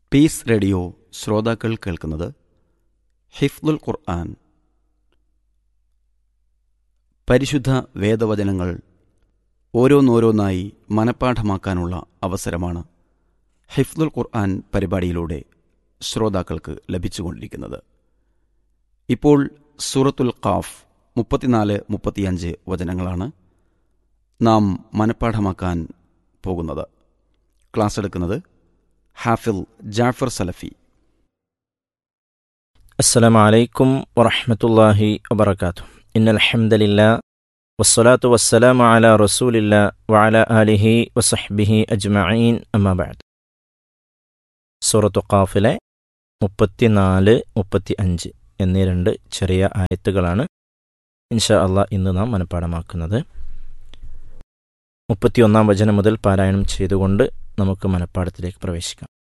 piece radio ശ്രോതാക്കൾ കേൾക്കുന്നത് ഹിഫ്ദുൽ ഖുർആൻ പരിശുദ്ധ വേദവചനങ്ങൾ ഓരോന്നോരോന്നായി മനഃപ്പാഠമാക്കാനുള്ള അവസരമാണ് ഹിഫ്ദുൽ ഖുർആൻ പരിപാടിയിലൂടെ ശ്രോതാക്കൾക്ക് ലഭിച്ചുകൊണ്ടിരിക്കുന്നത് ഇപ്പോൾ സൂറത്തുൽ ഖാഫ് മുപ്പത്തിനാല് മുപ്പത്തിയഞ്ച് വചനങ്ങളാണ് നാം മനഃപ്പാഠമാക്കാൻ പോകുന്നത് ക്ലാസ് എടുക്കുന്നത് ഹാഫിൽ ജാഫർ സലഫി السلام عليكم ورحمة الله وبركاته إن الحمد لله والصلاة والسلام على رسول الله وعلى آله وصحبه أجمعين أما بعد സൂറത്തു ഖാഫിലെ മുപ്പത്തിനാല് മുപ്പത്തി അഞ്ച് എന്നീ രണ്ട് ചെറിയ ആയത്തുകളാണ് ഇൻഷാ അള്ളാഹ് ഇന്ന് നാം മനഃപ്പാടമാക്കുന്നത് മുപ്പത്തിയൊന്നാം വചനം മുതൽ പാരായണം ചെയ്തുകൊണ്ട് നമുക്ക് മനഃപ്പാടത്തിലേക്ക് പ്രവേശിക്കാം